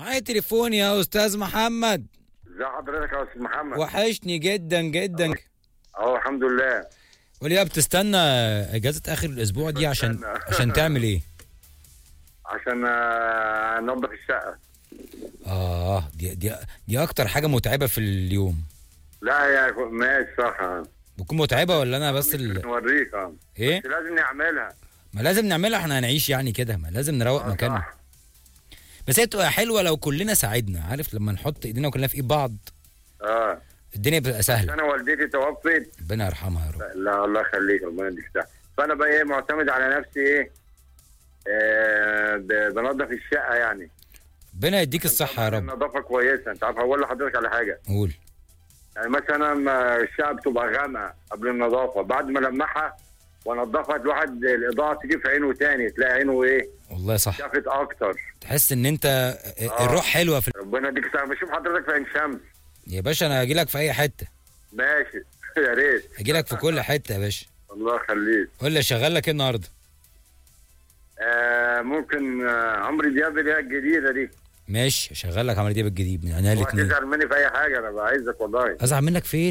معايا تليفون يا استاذ محمد ازي حضرتك يا استاذ محمد وحشني جدا جدا اهو الحمد لله قول لي يا بتستنى اجازه اخر الاسبوع دي عشان بستنى. عشان تعمل ايه عشان آه، انضف الشقه اه دي دي دي اكتر حاجه متعبه في اليوم لا يا ماشي صح آه. بتكون متعبه ولا انا بس ال... نوريك اه ايه بس لازم نعملها ما لازم نعملها احنا هنعيش يعني كده ما لازم نروق آه، مكاننا صح. بس هي تبقى حلوه لو كلنا ساعدنا عارف لما نحط ايدينا كلنا في ايد بعض اه الدنيا بتبقى سهله انا والدتي توفت ربنا يرحمها يا رب لا الله يخليك ربنا يديك الصحه فانا بقى ايه معتمد على نفسي ايه آه ب- بنضف الشقه يعني ربنا يديك الصحه يا رب النظافه كويسه انت عارف هقول لحضرتك على حاجه قول يعني مثلا ما الشقه بتبقى غامقه قبل النظافه بعد ما لمعها وانضفها الواحد الاضاءه تيجي في عينه تاني تلاقي عينه ايه والله صح شافت اكتر تحس ان انت الروح حلوه في ربنا يديك الصحه بشوف حضرتك في عين شمس يا باشا انا هاجي لك في اي حته ماشي يا ريت هاجي لك في كل حته يا باشا الله يخليك قول لي شغال لك ايه النهارده آه ممكن آه عمرو دياب اللي هي الجديده دي ماشي شغال لك عمرو دياب الجديد من انا الاثنين وهتزعل مني في اي حاجه انا بعايزك والله ازعل منك فين